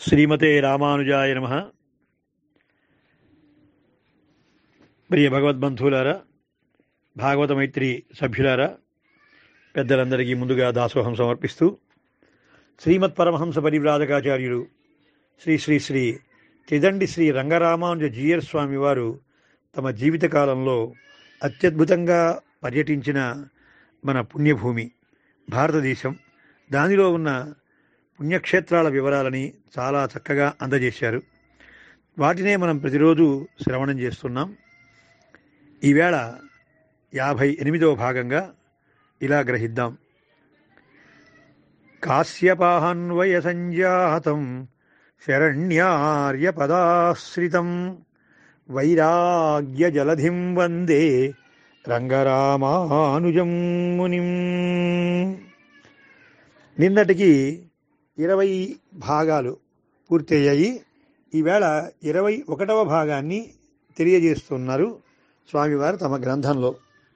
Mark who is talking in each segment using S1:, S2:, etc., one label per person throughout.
S1: శ్రీమతే రామానుజాయ నమ ప్రియ భగవద్బంధువులారా భాగవత మైత్రి సభ్యులారా పెద్దలందరికీ ముందుగా దాసోహం సమర్పిస్తూ శ్రీమత్ పరమహంస పరివ్రాజకాచార్యులు శ్రీ శ్రీ శ్రీ తిదండి శ్రీ రంగరామానుజ జీయర్ స్వామి వారు తమ జీవితకాలంలో అత్యద్భుతంగా పర్యటించిన మన పుణ్యభూమి భారతదేశం దానిలో ఉన్న పుణ్యక్షేత్రాల వివరాలని చాలా చక్కగా అందజేశారు వాటినే మనం ప్రతిరోజు శ్రవణం చేస్తున్నాం ఈవేళ యాభై ఎనిమిదవ భాగంగా ఇలా గ్రహిద్దాం కాశ్యపాహన్వయ సంజాతం శరణ్యార్యపదాశ్రితం వైరాగ్య జలధిం వందే రంగరామానుజం మునిం నిన్నటికి ఇరవై భాగాలు పూర్తయ్యాయి ఈవేళ ఇరవై ఒకటవ భాగాన్ని తెలియజేస్తున్నారు స్వామివారు తమ గ్రంథంలో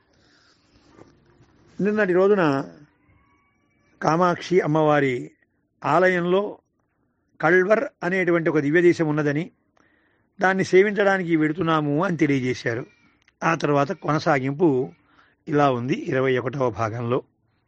S1: నిన్నటి రోజున కామాక్షి అమ్మవారి ఆలయంలో కల్వర్ అనేటువంటి ఒక దివ్యదేశం ఉన్నదని దాన్ని సేవించడానికి వెడుతున్నాము అని తెలియజేశారు ఆ తర్వాత కొనసాగింపు ఇలా ఉంది ఇరవై ఒకటవ భాగంలో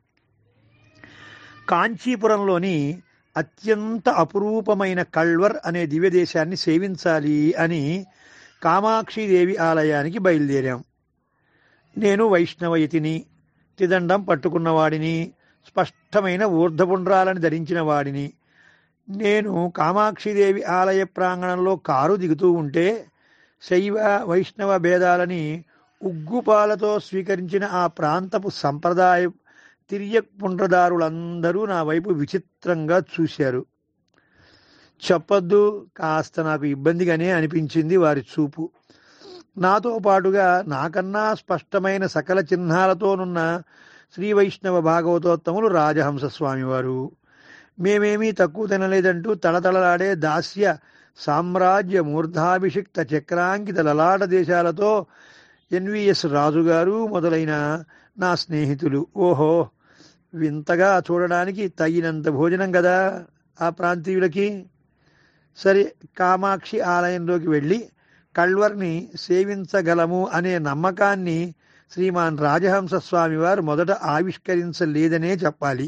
S1: కాంచీపురంలోని అత్యంత అపురూపమైన కల్వర్ అనే దివ్యదేశాన్ని సేవించాలి అని కామాక్షిదేవి ఆలయానికి బయలుదేరాం నేను వైష్ణవయతిని తిదండం పట్టుకున్నవాడిని స్పష్టమైన ఊర్ధపుండ్రాలను ధరించిన వాడిని నేను కామాక్షిదేవి ఆలయ ప్రాంగణంలో కారు దిగుతూ ఉంటే శైవ వైష్ణవ భేదాలని ఉగ్గుపాలతో స్వీకరించిన ఆ ప్రాంతపు సంప్రదాయ తిరియపుండ్రదారులందరూ నా వైపు విచిత్రంగా చూశారు చెప్పొద్దు కాస్త నాకు ఇబ్బందిగానే అనిపించింది వారి చూపు నాతో పాటుగా నాకన్నా స్పష్టమైన సకల చిహ్నాలతోనున్న శ్రీ వైష్ణవ భాగవతోత్తములు రాజహంస స్వామివారు మేమేమీ తక్కువ తినలేదంటూ తళతళలాడే దాస్య సామ్రాజ్య మూర్ధాభిషిక్త చక్రాంకిత లలాట దేశాలతో ఎన్విఎస్ రాజుగారు మొదలైన నా స్నేహితులు ఓహో వింతగా చూడడానికి తగినంత భోజనం కదా ఆ ప్రాంతీయులకి సరే కామాక్షి ఆలయంలోకి వెళ్ళి కల్వర్ని సేవించగలము అనే నమ్మకాన్ని శ్రీమాన్ రాజహంస స్వామి వారు మొదట ఆవిష్కరించలేదనే చెప్పాలి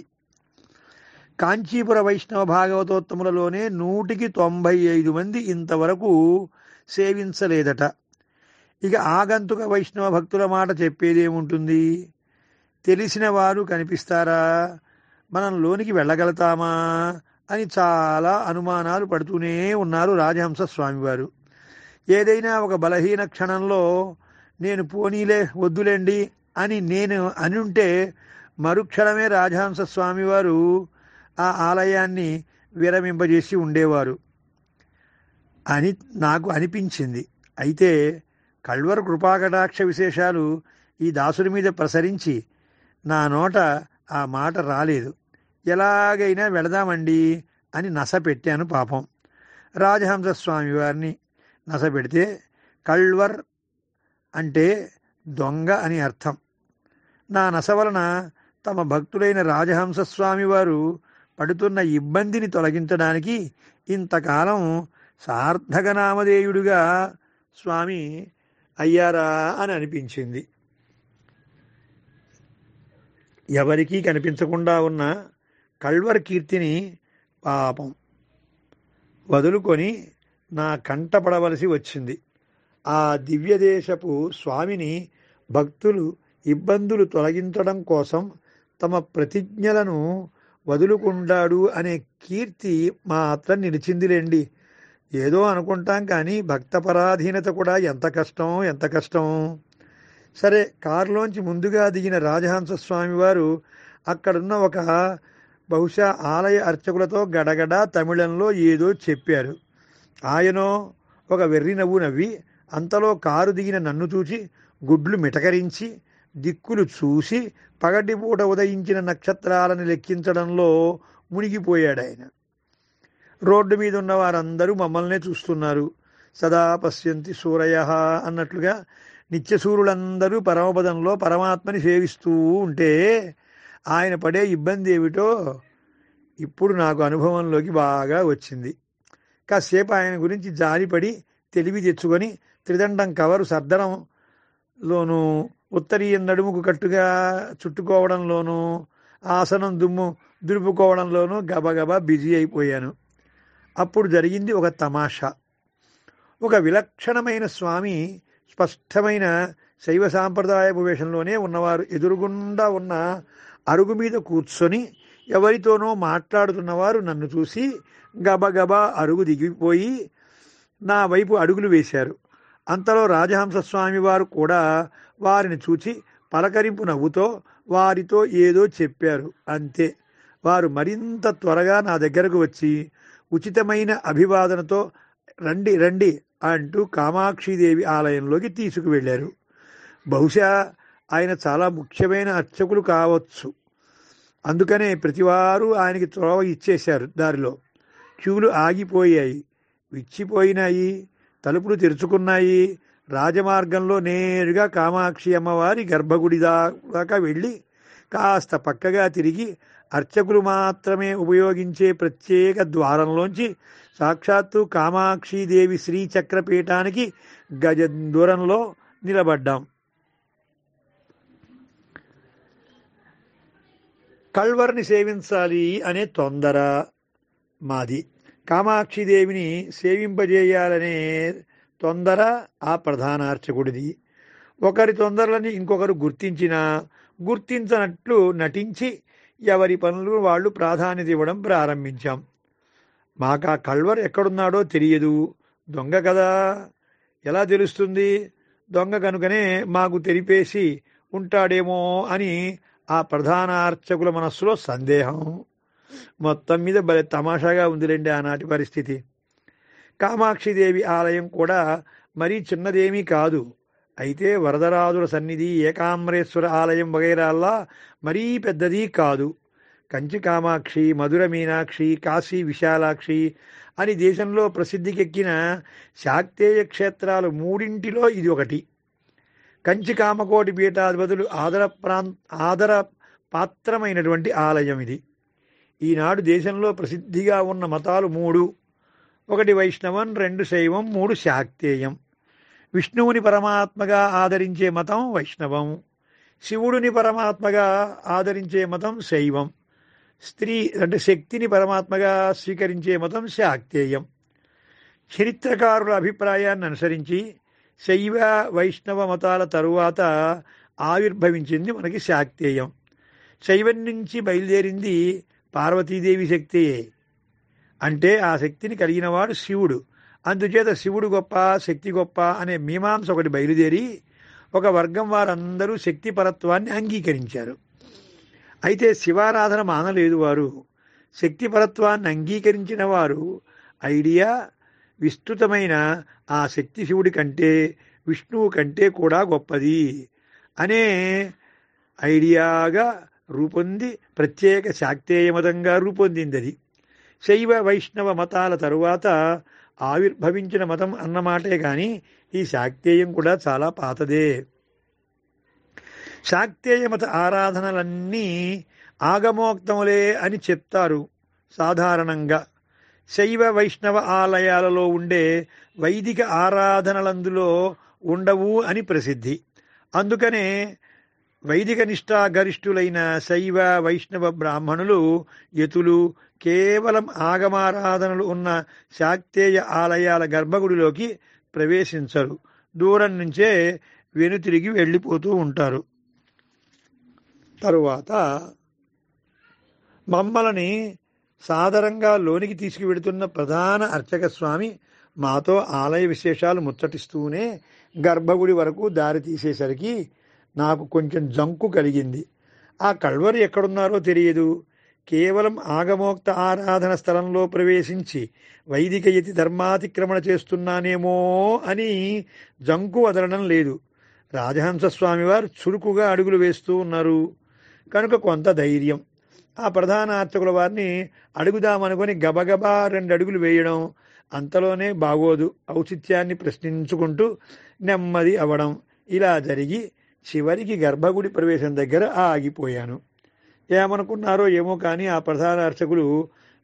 S1: కాంచీపుర వైష్ణవ భాగవతోత్తములలోనే నూటికి తొంభై ఐదు మంది ఇంతవరకు సేవించలేదట ఇక ఆగంతుక వైష్ణవ భక్తుల మాట చెప్పేదేముంటుంది తెలిసిన వారు కనిపిస్తారా మనం లోనికి వెళ్ళగలుగుతామా అని చాలా అనుమానాలు పడుతూనే ఉన్నారు రాజహంస స్వామివారు ఏదైనా ఒక బలహీన క్షణంలో నేను పోనీలే వద్దులేండి అని నేను అనుంటే మరుక్షణమే రాజహంస స్వామివారు ఆ ఆలయాన్ని విరమింపజేసి ఉండేవారు అని నాకు అనిపించింది అయితే కల్వర్ కృపాకటాక్ష విశేషాలు ఈ దాసుడి మీద ప్రసరించి నా నోట ఆ మాట రాలేదు ఎలాగైనా వెళదామండి అని నస పెట్టాను పాపం రాజహంస స్వామి వారిని నస పెడితే కల్వర్ అంటే దొంగ అని అర్థం నా నస వలన తమ భక్తులైన రాజహంస స్వామి వారు పడుతున్న ఇబ్బందిని తొలగించడానికి ఇంతకాలం సార్థక నామధేయుడుగా స్వామి అయ్యారా అని అనిపించింది ఎవరికీ కనిపించకుండా ఉన్న కల్వర్ కీర్తిని పాపం వదులుకొని నా కంటపడవలసి వచ్చింది ఆ దివ్యదేశపు స్వామిని భక్తులు ఇబ్బందులు తొలగించడం కోసం తమ ప్రతిజ్ఞలను వదులుకుంటాడు అనే కీర్తి మాత్రం నిలిచిందిలేండి ఏదో అనుకుంటాం కానీ భక్త పరాధీనత కూడా ఎంత కష్టం ఎంత కష్టం సరే కారులోంచి ముందుగా దిగిన రాజహంస స్వామి వారు అక్కడున్న ఒక బహుశా ఆలయ అర్చకులతో గడగడ తమిళంలో ఏదో చెప్పారు ఆయనో ఒక వెర్రి నవ్వు నవ్వి అంతలో కారు దిగిన నన్ను చూసి గుడ్లు మిటకరించి దిక్కులు చూసి పగటిపూట ఉదయించిన నక్షత్రాలను లెక్కించడంలో మునిగిపోయాడు ఆయన రోడ్డు మీద ఉన్న వారందరూ మమ్మల్నే చూస్తున్నారు సదా పశ్యంతి సూరయ అన్నట్లుగా నిత్యసూరులందరూ పరమపదంలో పరమాత్మని సేవిస్తూ ఉంటే ఆయన పడే ఇబ్బంది ఏమిటో ఇప్పుడు నాకు అనుభవంలోకి బాగా వచ్చింది కాసేపు ఆయన గురించి జాలిపడి తెలివి తెచ్చుకొని త్రిదండం కవరు సర్దడంలోనూ ఉత్తరీయం నడుముకు కట్టుగా చుట్టుకోవడంలోనూ ఆసనం దుమ్ము దులుపుకోవడంలోనూ గబగబా బిజీ అయిపోయాను అప్పుడు జరిగింది ఒక తమాషా ఒక విలక్షణమైన స్వామి స్పష్టమైన శైవ సాంప్రదాయపు వేషంలోనే ఉన్నవారు ఎదురుగుండా ఉన్న అరుగు మీద కూర్చొని ఎవరితోనో మాట్లాడుతున్నవారు నన్ను చూసి గబగబా అరుగు దిగిపోయి నా వైపు అడుగులు వేశారు అంతలో రాజహంస స్వామి వారు కూడా వారిని చూచి పలకరింపు నవ్వుతో వారితో ఏదో చెప్పారు అంతే వారు మరింత త్వరగా నా దగ్గరకు వచ్చి ఉచితమైన అభివాదనతో రండి రండి అంటూ కామాక్షిదేవి ఆలయంలోకి తీసుకువెళ్ళారు బహుశా ఆయన చాలా ముఖ్యమైన అర్చకులు కావచ్చు అందుకనే ప్రతివారు ఆయనకి త్రోవ ఇచ్చేశారు దారిలో క్యూలు ఆగిపోయాయి విచ్చిపోయినాయి తలుపులు తెరుచుకున్నాయి రాజమార్గంలో నేరుగా కామాక్షి అమ్మవారి గర్భగుడి దాకా వెళ్ళి కాస్త పక్కగా తిరిగి అర్చకులు మాత్రమే ఉపయోగించే ప్రత్యేక ద్వారంలోంచి సాక్షాత్తు కామాక్షిదేవి శ్రీచక్రపీఠానికి గజ దూరంలో నిలబడ్డాం కల్వర్ని సేవించాలి అనే తొందర మాది కామాక్షిదేవిని సేవింపజేయాలనే తొందర ఆ ప్రధాన అర్చకుడిది ఒకరి తొందరలని ఇంకొకరు గుర్తించినా గుర్తించనట్లు నటించి ఎవరి పనులు వాళ్ళు ప్రాధాన్యత ఇవ్వడం ప్రారంభించాం మాకు ఆ కల్వర్ ఎక్కడున్నాడో తెలియదు దొంగ కదా ఎలా తెలుస్తుంది దొంగ కనుకనే మాకు తెలిపేసి ఉంటాడేమో అని ఆ ప్రధాన అర్చకుల మనస్సులో సందేహం మొత్తం మీద భలే తమాషాగా ఉందిలేండి ఆనాటి పరిస్థితి కామాక్షిదేవి ఆలయం కూడా మరీ చిన్నదేమీ కాదు అయితే వరదరాజుల సన్నిధి ఏకాంబరేశ్వర ఆలయం వగైరాల్లా మరీ పెద్దది కాదు కంచి కామాక్షి మధుర మీనాక్షి కాశీ విశాలాక్షి అని దేశంలో ప్రసిద్ధికెక్కిన శాక్తేయ క్షేత్రాలు మూడింటిలో ఇది ఒకటి కంచి కామకోటి పీఠాధిపతులు ఆదర ప్రాం ఆదర పాత్రమైనటువంటి ఆలయం ఇది ఈనాడు దేశంలో ప్రసిద్ధిగా ఉన్న మతాలు మూడు ఒకటి వైష్ణవం రెండు శైవం మూడు శాక్తేయం విష్ణువుని పరమాత్మగా ఆదరించే మతం వైష్ణవం శివుడిని పరమాత్మగా ఆదరించే మతం శైవం స్త్రీ అంటే శక్తిని పరమాత్మగా స్వీకరించే మతం శాక్తేయం చరిత్రకారుల అభిప్రాయాన్ని అనుసరించి శైవ వైష్ణవ మతాల తరువాత ఆవిర్భవించింది మనకి శాక్తేయం శైవం నుంచి బయలుదేరింది పార్వతీదేవి శక్తియే అంటే ఆ శక్తిని కలిగినవాడు శివుడు అందుచేత శివుడు గొప్ప శక్తి గొప్ప అనే మీమాంస ఒకటి బయలుదేరి ఒక వర్గం వారందరూ శక్తి పరత్వాన్ని అంగీకరించారు అయితే శివారాధన మానలేదు వారు శక్తి పరత్వాన్ని అంగీకరించిన వారు ఐడియా విస్తృతమైన ఆ శక్తి శివుడి కంటే విష్ణువు కంటే కూడా గొప్పది అనే ఐడియాగా రూపొంది ప్రత్యేక శాక్తేయ మతంగా రూపొందింది అది శైవ వైష్ణవ మతాల తరువాత ఆవిర్భవించిన మతం అన్నమాటే కానీ ఈ శాక్తేయం కూడా చాలా పాతదే శాక్తేయ మత ఆరాధనలన్నీ ఆగమోక్తములే అని చెప్తారు సాధారణంగా శైవ వైష్ణవ ఆలయాలలో ఉండే వైదిక ఆరాధనలందులో ఉండవు అని ప్రసిద్ధి అందుకనే వైదిక నిష్ఠా గరిష్ఠులైన శైవ వైష్ణవ బ్రాహ్మణులు యతులు కేవలం ఆగమారాధనలు ఉన్న శాక్తేయ ఆలయాల గర్భగుడిలోకి ప్రవేశించరు దూరం నుంచే వెనుతిరిగి వెళ్ళిపోతూ ఉంటారు తరువాత మమ్మల్ని సాదరంగా లోనికి తీసుకువెడుతున్న ప్రధాన అర్చక స్వామి మాతో ఆలయ విశేషాలు ముచ్చటిస్తూనే గర్భగుడి వరకు దారి తీసేసరికి నాకు కొంచెం జంకు కలిగింది ఆ కల్వరు ఎక్కడున్నారో తెలియదు కేవలం ఆగమోక్త ఆరాధన స్థలంలో ప్రవేశించి వైదిక యతి ధర్మాతిక్రమణ చేస్తున్నానేమో అని జంకు వదలడం లేదు రాజహంస స్వామివారు చురుకుగా అడుగులు వేస్తూ ఉన్నారు కనుక కొంత ధైర్యం ఆ ప్రధాన అర్చకుల వారిని అడుగుదామనుకొని గబగబా రెండు అడుగులు వేయడం అంతలోనే బాగోదు ఔచిత్యాన్ని ప్రశ్నించుకుంటూ నెమ్మది అవడం ఇలా జరిగి చివరికి గర్భగుడి ప్రవేశం దగ్గర ఆగిపోయాను ఏమనుకున్నారో ఏమో కానీ ఆ ప్రధాన అర్చకులు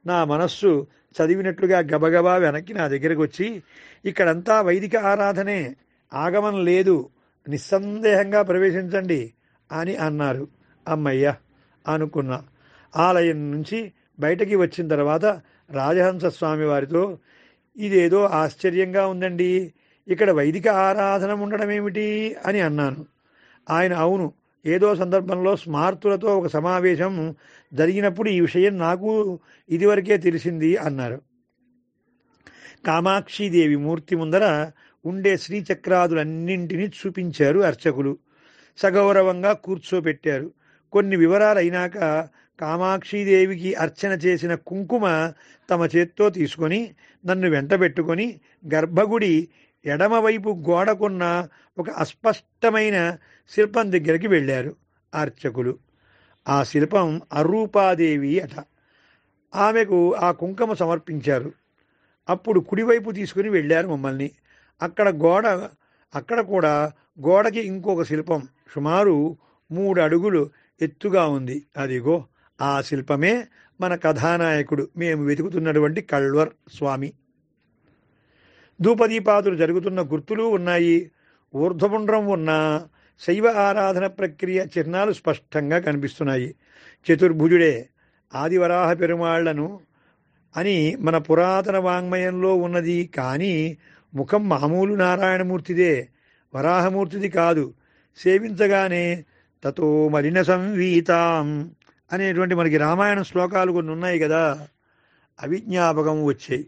S1: నా మనస్సు చదివినట్లుగా గబగబా వెనక్కి నా దగ్గరకు వచ్చి ఇక్కడంతా వైదిక ఆరాధనే ఆగమం లేదు నిస్సందేహంగా ప్రవేశించండి అని అన్నారు అమ్మయ్య అనుకున్నా ఆలయం నుంచి బయటకి వచ్చిన తర్వాత రాజహంస స్వామి వారితో ఇదేదో ఆశ్చర్యంగా ఉందండి ఇక్కడ వైదిక ఆరాధన ఉండడం ఏమిటి అని అన్నాను ఆయన అవును ఏదో సందర్భంలో స్మార్తులతో ఒక సమావేశం జరిగినప్పుడు ఈ విషయం నాకు ఇదివరకే తెలిసింది అన్నారు కామాక్షిదేవి మూర్తి ముందర ఉండే శ్రీచక్రాదులన్నింటినీ చూపించారు అర్చకులు సగౌరవంగా కూర్చోపెట్టారు కొన్ని వివరాలు అయినాక కామాక్షిదేవికి అర్చన చేసిన కుంకుమ తమ చేత్తో తీసుకొని నన్ను వెంటబెట్టుకొని గర్భగుడి ఎడమవైపు గోడకున్న ఒక అస్పష్టమైన శిల్పం దగ్గరికి వెళ్ళారు అర్చకులు ఆ శిల్పం అరూపాదేవి అట ఆమెకు ఆ కుంకుమ సమర్పించారు అప్పుడు కుడివైపు తీసుకుని వెళ్ళారు మమ్మల్ని అక్కడ గోడ అక్కడ కూడా గోడకి ఇంకొక శిల్పం సుమారు మూడు అడుగులు ఎత్తుగా ఉంది అదిగో ఆ శిల్పమే మన కథానాయకుడు మేము వెతుకుతున్నటువంటి కల్వర్ స్వామి ధూపదీపాదులు జరుగుతున్న గుర్తులు ఉన్నాయి ఊర్ధ్వపుండ్రం ఉన్న శైవ ఆరాధన ప్రక్రియ చిహ్నాలు స్పష్టంగా కనిపిస్తున్నాయి చతుర్భుజుడే ఆదివరాహ పెరుమాళ్లను అని మన పురాతన వాంగ్మయంలో ఉన్నది కానీ ముఖం మామూలు నారాయణమూర్తిదే వరాహమూర్తిది కాదు సేవించగానే తతో మలిన సంవీతాం అనేటువంటి మనకి రామాయణ శ్లోకాలు కొన్ని ఉన్నాయి కదా అవి జ్ఞాపకం వచ్చాయి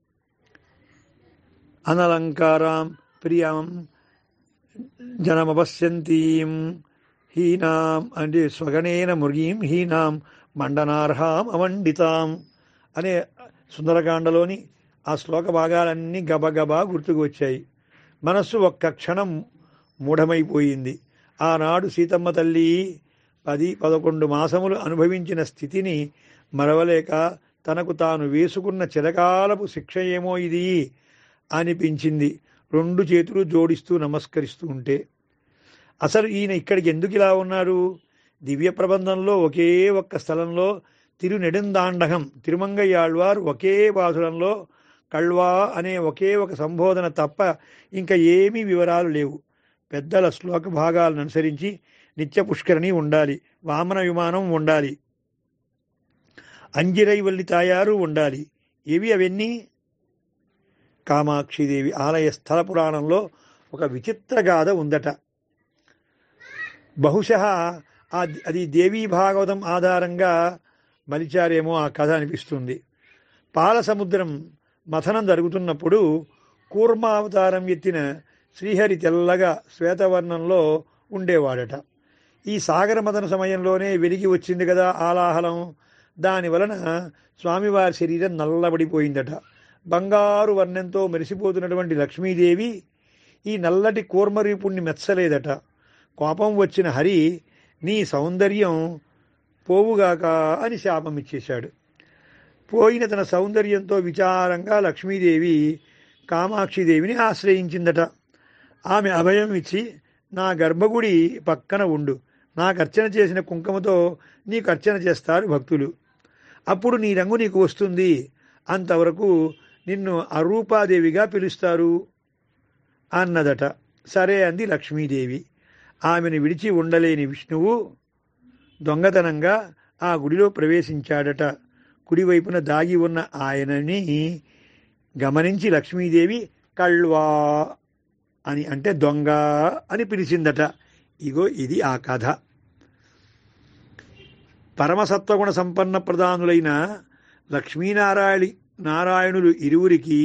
S1: అనలంకారాం ప్రియం జనమపశ్యంతీం హీనాం అంటే స్వగణేన మృగీం హీనాం మండనార్హాం అమండితాం అనే సుందరకాండలోని ఆ శ్లోక భాగాలన్నీ గబగబా గుర్తుకు వచ్చాయి మనస్సు ఒక్క క్షణం మూఢమైపోయింది ఆనాడు సీతమ్మ తల్లి పది పదకొండు మాసములు అనుభవించిన స్థితిని మరవలేక తనకు తాను వేసుకున్న చిరకాలపు శిక్ష ఏమో ఇది అనిపించింది రెండు చేతులు జోడిస్తూ నమస్కరిస్తూ ఉంటే అసలు ఈయన ఇక్కడికి ఎందుకు ఇలా ఉన్నారు దివ్య ప్రబంధంలో ఒకే ఒక్క స్థలంలో తిరునెడుందాండగం తిరుమంగయ్యాళ్వారు ఒకే పాసురంలో కళ్వా అనే ఒకే ఒక సంబోధన తప్ప ఇంకా ఏమీ వివరాలు లేవు పెద్దల శ్లోక భాగాలను అనుసరించి నిత్య పుష్కరిణి ఉండాలి వామన విమానం ఉండాలి అంజిరైవల్లి తాయారు ఉండాలి ఏవి అవన్నీ కామాక్షిదేవి ఆలయ స్థల పురాణంలో ఒక విచిత్ర గాథ ఉందట బహుశः ఆ అది దేవీ భాగవతం ఆధారంగా మలిచారేమో ఆ కథ అనిపిస్తుంది పాల సముద్రం మథనం జరుగుతున్నప్పుడు కూర్మావతారం ఎత్తిన శ్రీహరి తెల్లగా శ్వేతవర్ణంలో ఉండేవాడట ఈ సాగర మదన సమయంలోనే వెలిగి వచ్చింది కదా ఆలాహలం దాని వలన స్వామివారి శరీరం నల్లబడిపోయిందట బంగారు వర్ణంతో మెరిసిపోతున్నటువంటి లక్ష్మీదేవి ఈ నల్లటి కూర్మరీపుణ్ణి మెచ్చలేదట కోపం వచ్చిన హరి నీ సౌందర్యం పోవుగాక అని శాపం ఇచ్చేశాడు పోయిన తన సౌందర్యంతో విచారంగా లక్ష్మీదేవి కామాక్షిదేవిని ఆశ్రయించిందట ఆమె అభయం ఇచ్చి నా గర్భగుడి పక్కన ఉండు నాకు అర్చన చేసిన కుంకుమతో నీకు అర్చన చేస్తారు భక్తులు అప్పుడు నీ రంగు నీకు వస్తుంది అంతవరకు నిన్ను అరూపాదేవిగా పిలుస్తారు అన్నదట సరే అంది లక్ష్మీదేవి ఆమెను విడిచి ఉండలేని విష్ణువు దొంగతనంగా ఆ గుడిలో ప్రవేశించాడట కుడివైపున దాగి ఉన్న ఆయనని గమనించి లక్ష్మీదేవి కళ్వా అని అంటే దొంగ అని పిలిచిందట ఇగో ఇది ఆ కథ పరమసత్వగుణ సంపన్న ప్రధానులైన లక్ష్మీనారాయణి నారాయణులు ఇరువురికి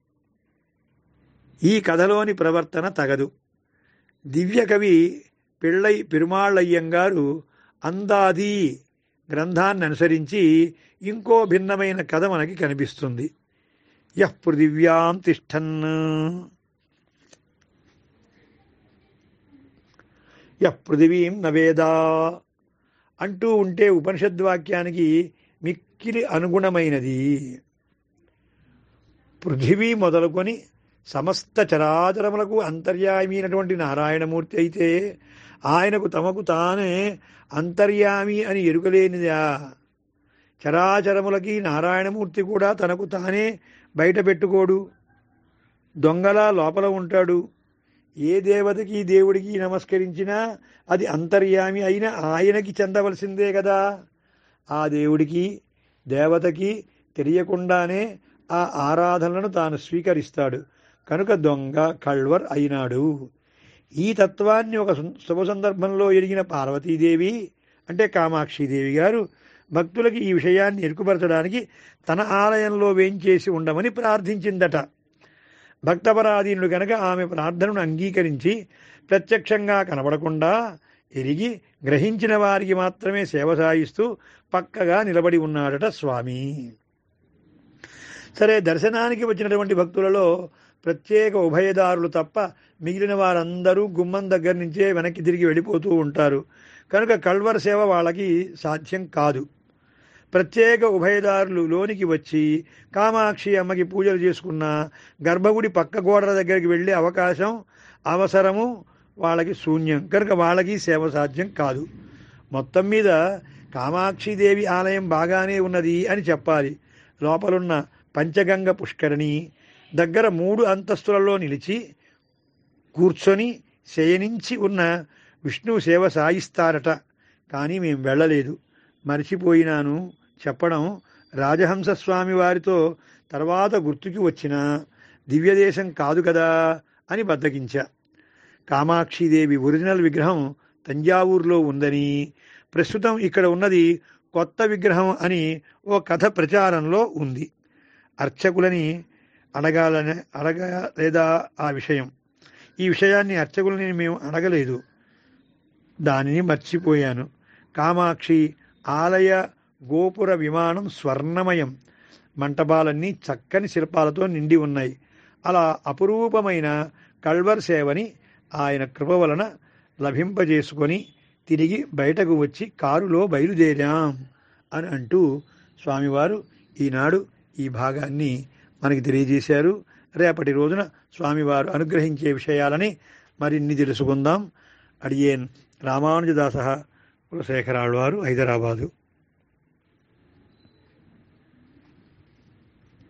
S1: ఈ కథలోని ప్రవర్తన తగదు దివ్యకవి పిళ్ళై పెరుమాళ్ళయ్యంగారు అందాది గ్రంథాన్ని అనుసరించి ఇంకో భిన్నమైన కథ మనకి కనిపిస్తుంది యః పృథివ్యాం తిష్టన్ యః పృథివీం నవేదా అంటూ ఉంటే ఉపనిషద్వాక్యానికి మిక్కిలి అనుగుణమైనది పృథివీ మొదలుకొని సమస్త చరాచరములకు అంతర్యామి నారాయణమూర్తి అయితే ఆయనకు తమకు తానే అంతర్యామి అని ఎరుకలేనిదా చరాచరములకి నారాయణమూర్తి కూడా తనకు తానే బయట పెట్టుకోడు దొంగలా లోపల ఉంటాడు ఏ దేవతకి దేవుడికి నమస్కరించినా అది అంతర్యామి అయిన ఆయనకి చెందవలసిందే కదా ఆ దేవుడికి దేవతకి తెలియకుండానే ఆ ఆరాధనలను తాను స్వీకరిస్తాడు కనుక దొంగ కళ్వర్ అయినాడు ఈ తత్వాన్ని ఒక సం- శుభ సందర్భంలో ఎరిగిన పార్వతీదేవి అంటే కామాక్షిదేవి గారు భక్తులకి ఈ విషయాన్ని ఎరుకుపరచడానికి తన ఆలయంలో వేంచేసి ఉండమని ప్రార్థించిందట భక్తపరాధీనుడు కనుక ఆమె ప్రార్థనను అంగీకరించి ప్రత్యక్షంగా కనబడకుండా ఎరిగి గ్రహించిన వారికి మాత్రమే సేవ సాయిస్తూ పక్కగా నిలబడి ఉన్నాడట స్వామి సరే దర్శనానికి వచ్చినటువంటి భక్తులలో ప్రత్యేక ఉభయదారులు తప్ప మిగిలిన వారందరూ గుమ్మం దగ్గర నుంచే వెనక్కి తిరిగి వెళ్ళిపోతూ ఉంటారు కనుక కల్వర్ సేవ వాళ్ళకి సాధ్యం కాదు ప్రత్యేక ఉభయదారులు లోనికి వచ్చి కామాక్షి అమ్మకి పూజలు చేసుకున్న గర్భగుడి పక్క గోడల దగ్గరికి వెళ్ళే అవకాశం అవసరము వాళ్ళకి శూన్యం కనుక వాళ్ళకి సేవ సాధ్యం కాదు మొత్తం మీద కామాక్షిదేవి ఆలయం బాగానే ఉన్నది అని చెప్పాలి లోపలున్న పంచగంగ పుష్కరిణి దగ్గర మూడు అంతస్తులలో నిలిచి కూర్చొని శయనించి ఉన్న విష్ణు సేవ సాయిస్తారట కానీ మేము వెళ్ళలేదు మర్చిపోయినాను చెప్పడం రాజహంస స్వామి వారితో తర్వాత గుర్తుకి వచ్చిన దివ్యదేశం కాదు కదా అని బద్దకించా కామాక్షిదేవి ఒరిజినల్ విగ్రహం తంజావూరులో ఉందని ప్రస్తుతం ఇక్కడ ఉన్నది కొత్త విగ్రహం అని ఓ కథ ప్రచారంలో ఉంది అర్చకులని అడగాలని అడగ లేదా ఆ విషయం ఈ విషయాన్ని అర్చకులని మేము అడగలేదు దానిని మర్చిపోయాను కామాక్షి ఆలయ గోపుర విమానం స్వర్ణమయం మంటపాలన్నీ చక్కని శిల్పాలతో నిండి ఉన్నాయి అలా అపురూపమైన కల్వర్ సేవని ఆయన కృప వలన లభింపజేసుకొని తిరిగి బయటకు వచ్చి కారులో బయలుదేరాం అని అంటూ స్వామివారు ఈనాడు ఈ భాగాన్ని మనకి తెలియజేశారు రేపటి రోజున స్వామివారు అనుగ్రహించే విషయాలని మరిన్ని తెలుసుకుందాం అడియేన్ రామానుజదాస కులశేఖరాళ్ళు వారు హైదరాబాదు